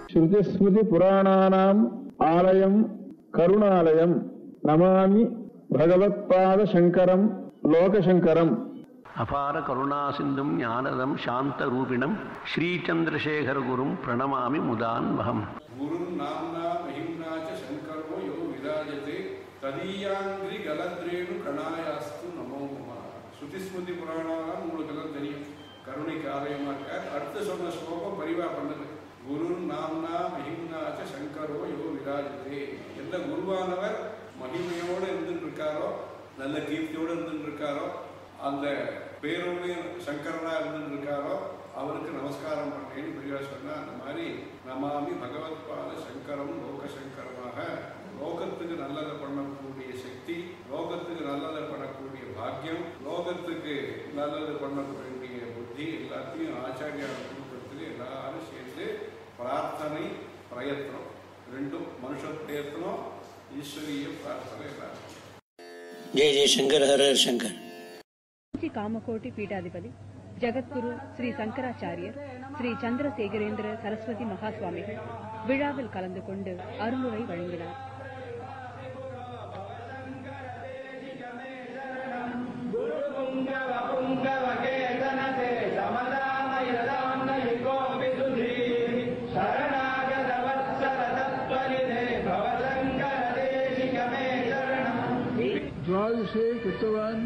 ஸ்ருதிஸ்மிருதி புராணானாம் ஆலயம் கருணாலயம் நமாமி பகவத்பாத சங்கரம் லோகசங்கரம் அபார கருணா சிந்தும் ஞானதம் சாந்த ரூபிணம் ஸ்ரீச்சந்திரசேகரகுரும் பிரணமாமி முதான்வகம் गुरुन् नाम्ना महिम्ना च शङ्करो यो विराजते ததீயாங்கிரி கலத்ரேணு கணாயாஸ்து நமோ நம ஸ்ருதிஸ்மிருதி புராணம் உங்களுக்கு எல்லாம் தெரியும் கருணைக்கு ஆலயமா இருக்கார் அடுத்து சொன்ன ஸ்லோகம் பரிவா பண்ணுது குரு நாம்னா மகிம்னாச்ச சங்கரோ யோ விராஜதே எந்த குருவானவர் மகிமையோடு இருந்துட்டு இருக்காரோ நல்ல கீர்த்தியோடு இருந்துட்டு இருக்காரோ அந்த பேரோடு சங்கரனா இருந்துட்டு இருக்காரோ அவருக்கு நமஸ்காரம் பண்ணேன்னு பெரியவா சொன்னா அந்த மாதிரி நமாமி பகவத்பாத சங்கரம் லோக சங்கரமாக லோகத்துக்கு நல்லதை பண்ணக்கூடிய சக்தி லோகத்துக்கு நல்லதை பண்ணக்கூடிய பாக்கியம் லோகத்துக்கு நல்லது பண்ணக்கூடிய புத்தி எல்லாத்தையும் ஆச்சாரியார் குடும்பத்துக்கு எல்லாரும் சேர்ந்து பிரார்த்தனை பிரயத்னம் ரெண்டும் மனுஷ பிரயத்னம் ஈஸ்வரிய பிரார்த்தனை எல்லாரும் जय जय शंकर हर हर शंकर ಶ್ರೀ ಕಾಮಕೋಟಿ ಪೀಠಾಧಿಪತಿ ஜகத்குரு ஸ்ரீ சங்கராச்சாரியர் ஸ்ரீ சந்திரசேகரேந்திர சரஸ்வதி மகாசுவாமிகள் விழாவில் கலந்து கொண்டு அருளுரை வழங்கினார் द्वादशे कृतवान्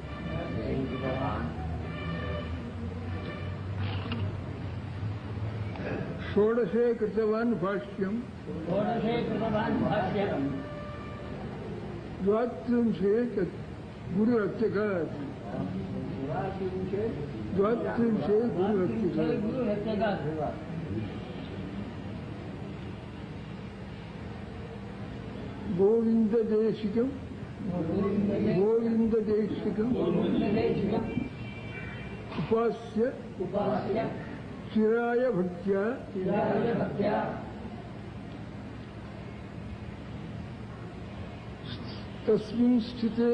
षोडशे कृतवान् भाष्यम् द्वात्रिंशे तत् गुरुरक्षकात् द्वात्रिंशे गुरुरक्षकात् गोविन्ददेशिकम् गोविन्ददेशिकम् उपास्य चिराय भक्त्या तस्मिन् स्थिते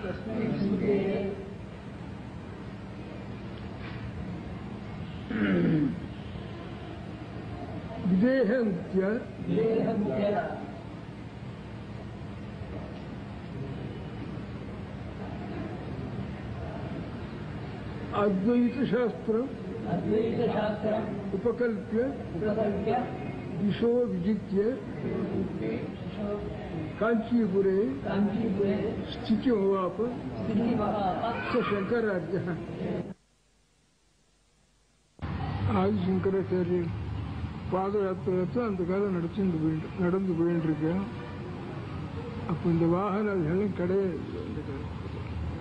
विदेहन्त्य अद्वैतशास्त्रम् उपकल्प्य दिशो विजित्य काञ्चीपुरे स्थितिमवाप स शङ्करार्यः ஆதிசங்கராச்சாரியர் பாத யாத்திரை அந்த காலம் நடத்திட்டு போயிட்டு நடந்து போயிட்டு இருக்கேன் அப்போ இந்த வாகன எல்லாம் கிடையாது அந்த காலத்துல.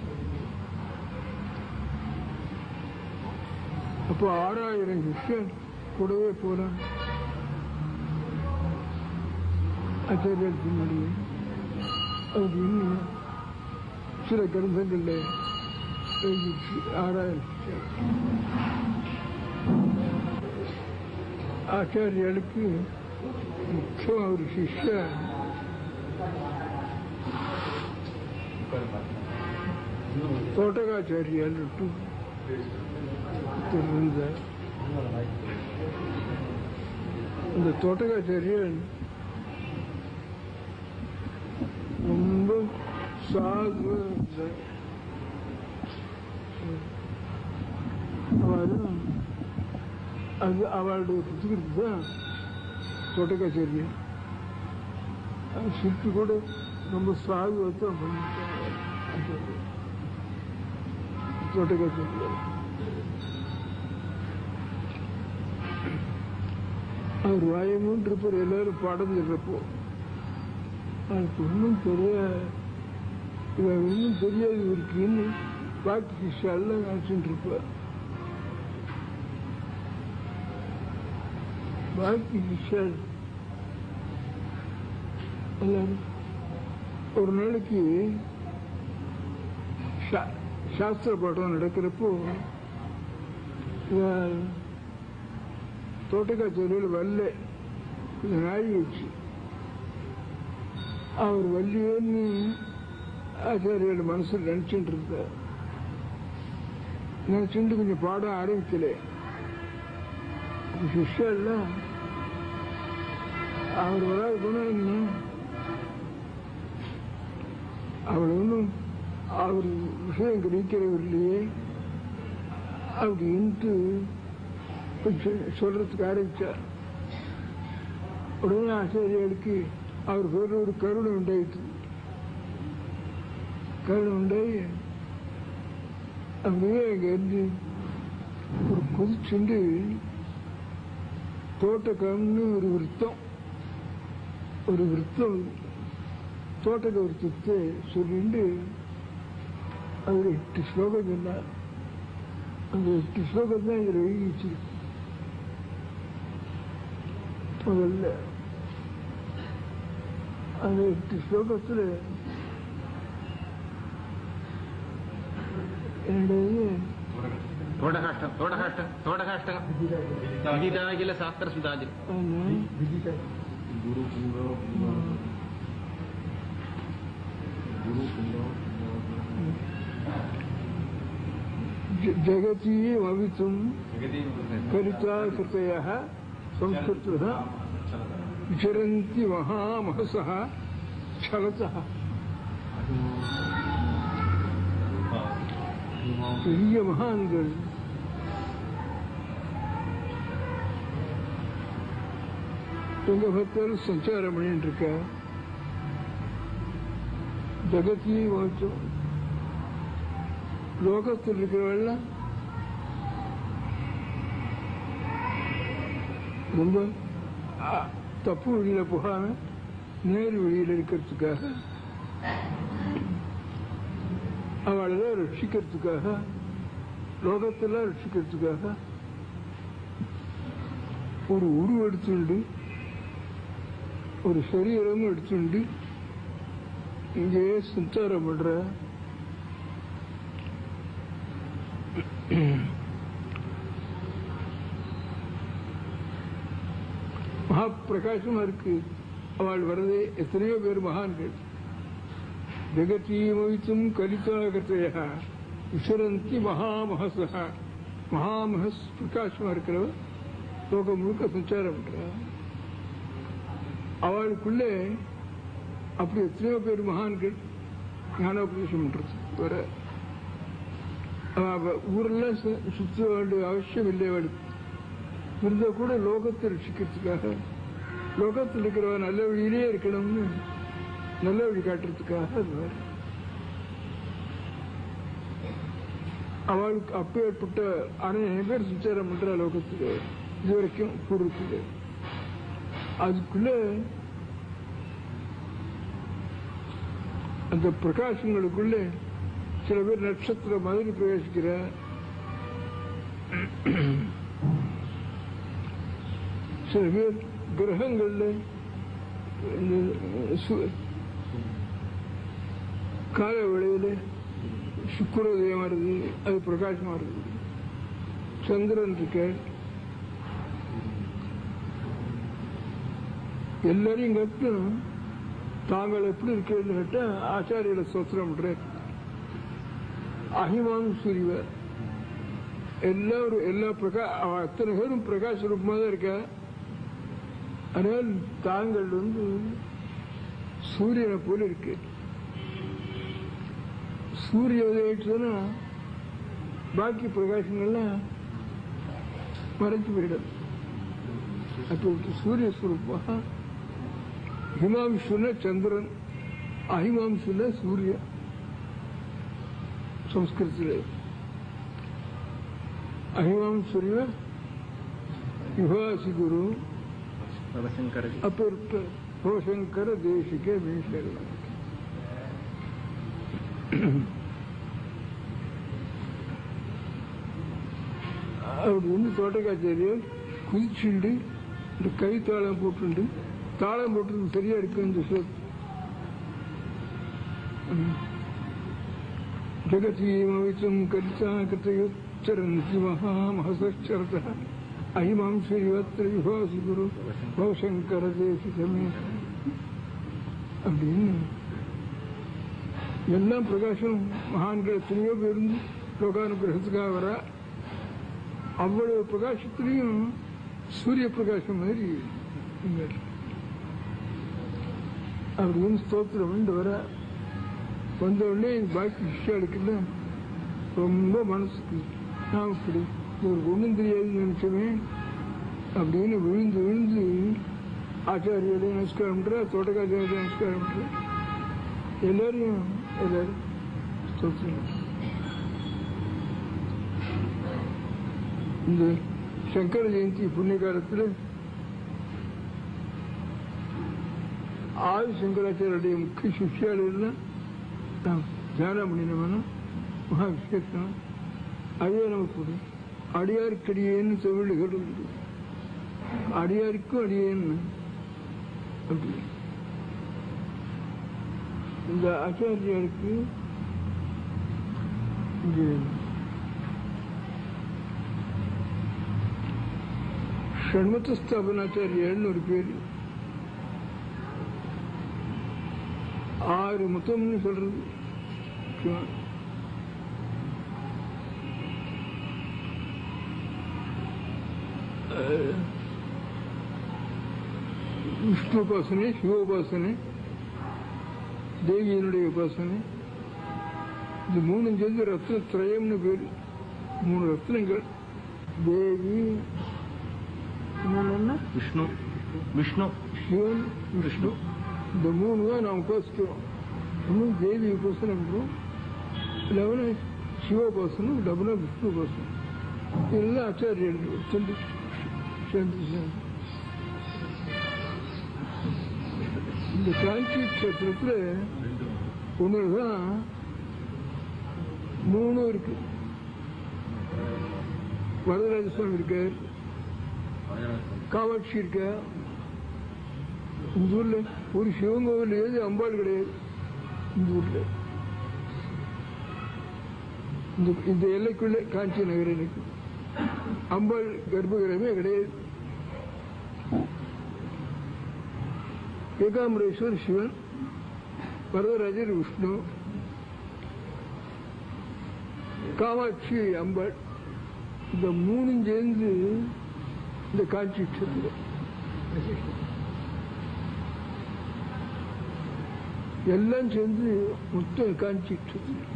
அப்போ ஆறாயிரம் கிருஷ்ணன் கூடவே போறான் ஆச்சாரியர் பின்னாடி அது இன்னும் சில கிரந்தங்கள்ல எழுதிச்சு ஆறாயிரம் கிருஷ்ணன். ஆச்சாரியர்களுக்கு முக்கியம் ஒரு சிஷ்யன் தோட்டகாச்சாரியால் இருந்த இந்த தோட்டகாச்சாரியன் ரொம்ப சாது அவரும் அது அவளுடைய புத்தகத்துக்கு தான் தோட்டக்காச்சேரியன் அது சிற்பி கூட ரொம்ப சாதுவத்தான் பண்ணிட்டாங்க தோட்டக்காச்சேரியன் அவர் வாயமும் இருப்பார் எல்லாரும் பாடம் சொல்றப்போ அவருக்கு ஒன்றும் தெரிய இவன் ஒன்றும் தெரியாது இருக்குன்னு பாக்கி சிஷ்யாலாம் நினச்சிட்டு இருப்பார் பாக்கி சிஷ்யால் எல்லாரும் ஒரு நாளைக்கு சா- சாஸ்திர பாடம் நடக்கிறப்போ இவன் தோட்டக்காச்சேரியில் வரல கொஞ்சம் நாய் வச்சு அவர் வள்ளியேன்னு ஆச்சாரியோட மனசில் நினைச்சுட்டு இருந்தார் நினைச்சுட்டு கொஞ்சம் பாடம் ஆரம்பிக்கல அப்ப சிஷ்யெல்லாம் அவர் வராது போனால் என்ன அவர் ஒன்றும் அவர் விஷயம் கிடைக்கிறவர் இல்லையே அப்படின்ட்டு கொஞ்சம் சொல்றதுக்கு ஆரம்பிச்சார் உடனே ஆச்சாரியர்களுக்கு அவர் பேரில் ஒரு கருணை உண்டாயிட்டு கருணை உண்டாயி அப்படியே அங்க இருந்து ஒரு குதிச்சுண்டு தோட்டக்கம்னு ஒரு விருத்தம் ஒரு விருத்தம் தோட்டக்க விருத்தத்தை சொல்லிட்டு அதில் எட்டு ஸ்லோகம் சொன்னார் அந்த எட்டு ஸ்லோகம் தான் இதில் எழுதி வச்சிருக்கு முதல்ல அந்த எட்டு ஸ்லோகத்தில் என்னுடைய ತೋಡಕಾಷ್ಟ ತೋಡಕಾಷ್ಟ ತೋಡಕಾಷ್ಟ ವಿದಿತಾಗಿಲ ಶಾಸ್ತ್ರ ಸುಧಾಜಿ जगती भवितुं कलिता कृतयः संस्कृतः विचरन्ति महामहसः छलतः பெரிய மகான்கள் எங்க பார்த்தாலும் சஞ்சாரம் பண்ணிட்டு இருக்க ஜகத்தி வாச்சம் லோகத்தில் இருக்கிறவெல்லாம் ரொம்ப ஆ, தப்பு வழியில போகாம நேர் வழியில் இருக்கிறதுக்காக அவளெல்லாம் ரட்சிக்கிறதுக்காக லோகத்தெல்லாம் ரட்சிக்கிறதுக்காக ஒரு உருவம் எடுத்துண்டு ஒரு சரீரமும் எடுத்துண்டு இங்கேயே சஞ்சாரம் பண்ற மகா பிரகாசமா இருக்கு அவள் வரதே எத்தனையோ பேர் மகான்கள் ஜெகத்தீமவித்தும் கலிதாகத்தைய விசரந்தி மகாமகசா மகாமகஸ் பிரகாசமா இருக்கிறவ லோகம் முழுக்க சஞ்சாரம் பண்றா அவளுக்குள்ளே அப்படி எத்தனையோ பேர் மகான்கள் ஞானோபதேசம் பண்றது வர அவ ஊர்ல சு- சுத்த வேண்டிய அவசியம் இல்லை அவளுக்கு இருந்தா கூட லோகத்தை ரட்சிக்கிறதுக்காக லோகத்தில் இருக்கிறவ நல்ல வழியிலே இருக்கணும்னு நல்ல வழி காட்டுறதுக்காக அது வரும். அவளுக்கு அப்பேற்பட்ட அநேக பேர் சஞ்சாரம் பண்ற லோகத்துக்கு இது வரைக்கும் பூர்வத்துக்கு அதுக்குள்ள அந்த பிரகாசங்களுக்குள்ள சில பேர் நட்சத்திர மாதிரி பிரவேசிக்கிற சில பேர் கிரகங்கள்ல இந்த சு- கால வேளையில சுக்கரோதயம் வருது அது பிரகாசமா இருக்குது சந்திரன் இருக்க எல்லாரையும் கேட்கணும் தாங்கள் எப்படி இருக்கேன்னு கேட்டா ஆச்சாரியில சோத்திரம் பண்றேன் அகிமான் சூரிய எல்லாரும் எல்லா பிரகா அவ அத்தனை பேரும் பிரகாச ரூபமா தான் இருக்கா ஆனால் தாங்கள் வந்து சூரியனை போல இருக்கு சூரிய உதயிட்டுனா பாக்கி பிரகாசங்கள்லாம் மறைச்சு போயிடும் அப்போ சூரிய ஸ்வரூபா ஹிமாம்சுன சந்திரன் அஹிமாம்சுன சூரிய ಸಂಸ್ಕೃತದಲ್ಲಿ ಅಹಿಮಾಂಸೂರ್ಯ ಯುಹಾಸಿ ಗುರು ರವಿಶಂಕರ ಅಪೂರ್ತ ಭೋಶಂಕರ ದೇಶಿಕೆ ಮೀಸಲ அப்படி வந்து தோட்டக்காச்சாரியர் குதிச்சுண்டு இந்த கை தாளம் போட்டுண்டு தாளம் போட்டுறது சரியா இருக்கு இந்த சொல் ஜகதீமவித்தம் கலிதா கதையுச்சரந்தி மகாமஹசரத அஹிமாம் ஸ்ரீவத்திர யுகாசி குரு பவசங்கர தேசிகமே அப்படின்னு எல்லாம் பிரகாசம் மகான்கள் எத்தனையோ பேர் இருந்து லோகானுகிரகத்துக்காக வர அவ்வளவு பிரகாசத்திலையும் சூரிய பிரகாசம் மாதிரி இங்க இருக்கு. அப்படின்னு ஸ்தோத்திரம் வந்து வர வந்த உடனே இந்த பாக்கி விஷயாளுக்கெல்லாம் ரொம்ப மனசுக்கு நான் இப்படி ஒரு ஒன்றும் தெரியாதுன்னு நினைச்சவே அப்படின்னு விழுந்து விழுந்து ஆச்சாரியோட நமஸ்காரம் பண்ற தோட்டக்காச்சாரியோட நமஸ்காரம் பண்ற எல்லாரையும் எல்லாரும் ஸ்தோத்திரம் இந்த சங்கர ஜெயந்தி புண்ணிய காலத்தில் ஆதி சங்கராச்சாரியுடைய முக்கிய சிஷ்யாளர்கள் நாம் தியானம் பண்ணினவன மகா விசேஷம் அதே நமக்கு ஒரு அடியாருக்கடியேன்னு தமிழ்கள் உண்டு அடியாருக்கும் அடியேன்னு அப்படி இந்த ஆச்சாரியாருக்கு இங்கே ஷண்மத்த ஸ்தாபனாச்சாரியார்னு ஒரு பேர் ஆறு மொத்தம்னு சொல்றது அஹ், விஷ்ணு உபாசனை சிவோபாசனை தேவியனுடைய உபாசனை இது மூணும் சேர்ந்து ரத்ன திரயம்னு பேர் மூணு ரத்னங்கள் தேவி இன்னொன்னு என்ன விஷ்ணு விஷ்ணு சிவன் விஷ்ணு இந்த மூணு தான் நாம் உபாசிக்கிறோம் இன்னும் தேவி உபாசனை பண்றோம் லெவன சிவோபாசனம் லெவன விஷ்ணு உபாசனம் இதெல்லாம் ஆச்சாரியர்கள் சேர்ந்து சேர்ந்து சேர்ந்து இந்த காஞ்சி கஷேத்திரத்தில் ஒன்று தான் மூணும் இருக்கு வரதராஜ சுவாமி இருக்கார் காமாட்சி இருக்கா இந்த ஊர்ல ஒரு சிவன் கோவில் ஏது அம்பாள் கிடையாது இந்த ஊர்ல இந்த இந்த எல்லைக்குள்ள காஞ்சி நகரனுக்கு அம்பாள் கர்ப்பகிரகமே கிடையாது ஏகாம்பரேஸ்வர் சிவன் வரதராஜர் விஷ்ணு காமாட்சி அம்பாள் இந்த மூணும் சேர்ந்து இந்த காட்சி க்ஷேத்திரம் எல்லாம் சேர்ந்து மொத்தம் காஞ்சி க்ஷேத்திரம்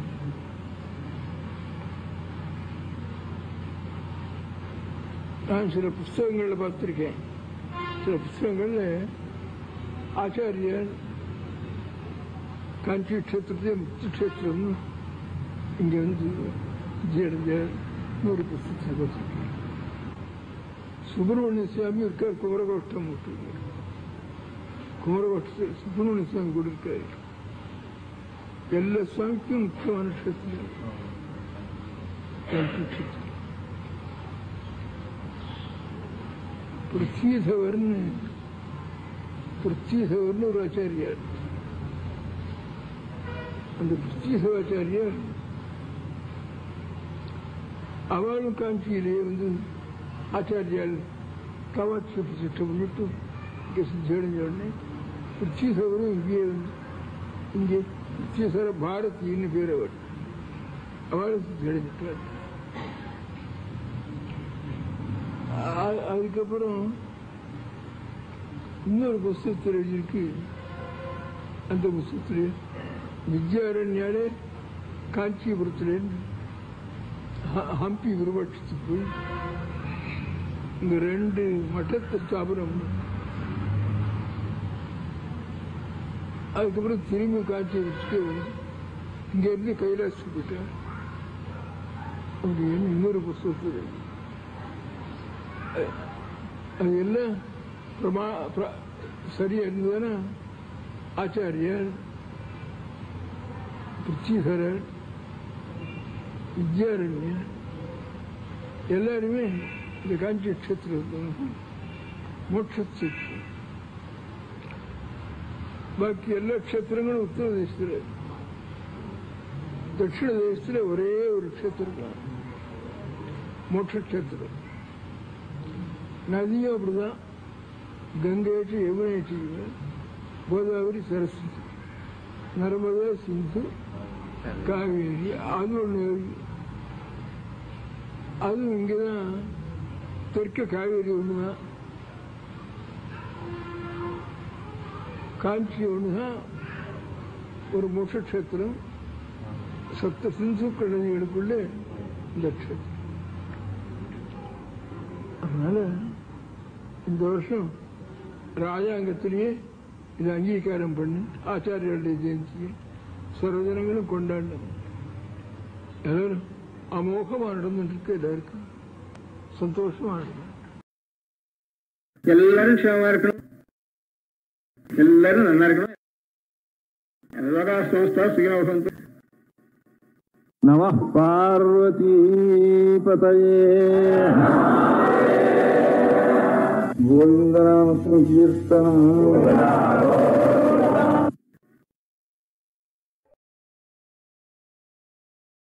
நான் சில புஸ்தகங்களில் பார்த்துருக்கேன் சில புஸ்தகங்கள்ல ஆச்சாரியர் காஞ்சி க்ஷேத்திரத்தை முக்தி க்ஷேத்திரம்னு இங்க வந்து விஜயடைஞ்சார் ஒரு புஸ்தகத்தை பார்த்துருக்கேன் சுப்பிரமணிய சுவாமி இருக்கார் குமரகோஷ்டம் விட்டுருக்கார் குமரகோட்டத்தில் சுப்பிரமணிய சுவாமி கூட இருக்காரு எல்லா சுவாமிக்கும் முக்கியமான க்ஷேத்திரம் காஞ்சி க்ஷேத்திரம் பிருத்திவிதவர்னு பிருத்திவிதவர்னு ஒரு ஆச்சாரியார் அந்த பிருத்திவிதவாச்சாரியார் அவளும் காஞ்சியிலே வந்து ஆச்சாரியால் காமாட்சி பிரதிஷ்டை பண்ணிட்டு இங்கே சித்தியடைஞ்ச உடனே பிருத்திவிதவரும் இங்கே வந்து இங்கே பிருத்திவிதர பாரதின்னு பேர் அவள் அவளும் சித்தியடைஞ்சிட்டார் அ- அதுக்கப்புறம் இன்னொரு புஸ்தகத்தில் எழுதியிருக்கு அந்த புஸ்தகத்தில் வித்யாரண்யாலே காஞ்சிபுரத்தில் ஹம்பி விருவட்சத்துக்கு போய் இந்த ரெண்டு மட்டத்தை ஸ்தாபனம் பண்ணி, அதுக்கப்புறம் திரும்பி காஞ்சிபுரத்துக்கு வந்து இங்கேருந்து கைலாசத்துக்கு போயிட்டார் அப்படின்னு இன்னொரு புஸ்தகத்தில் எழுதி. அது எல்லாம் பிரமா பிர- சரியா இருந்ததுன்னா ஆச்சாரியர் பிருத்திதரர் வித்யாரண்யர் எல்லாருமே இந்த காஞ்சி க்ஷேத்திரத்தில் மோட்சத்துக்கு பாக்கி எல்லா க்ஷேத்திரங்களும் உத்தர தேசத்தில் தட்சிண தேசத்தில் ஒரே ஒரு க்ஷேத்திரம் தான் மோட்ச க்ஷேத்திரம் நதியும் அப்படிதான் கங்கையாச்சு யமுனையாச்சு கோதாவரி சரஸ்வதி நர்மதா சிந்து காவேரி அது ஒன்று அதுவும் இங்கதான் தெற்க காவேரி ஒன்று தான் காஞ்சி ஒன்று தான் ஒரு மோட்ச க்ஷேத்திரம் சப்த சிந்துக்கள் நதிகளுக்குள்ளே இந்த க்ஷேத்திரம் அதனால இந்த வருஷம் ராஜாங்கத்திலேயே இதை அங்கீகாரம் பண்ணி ஆச்சாரியாளுடைய ஜெயந்தியை சர்வஜனங்களும் கொண்டாடணும் எல்லாரும் அமோகமா நடந்துட்டு இருக்கு எல்லாருக்கும் சந்தோஷமா இருக்கும் எல்லாரும் க்ஷேமமா இருக்கணும் எல்லாரும் நல்லா இருக்கணும் லோகா சமஸ்தா சுகினோசந்து நம பார்வதி பதயே கோவிந்தநாம கீர்த்தனம்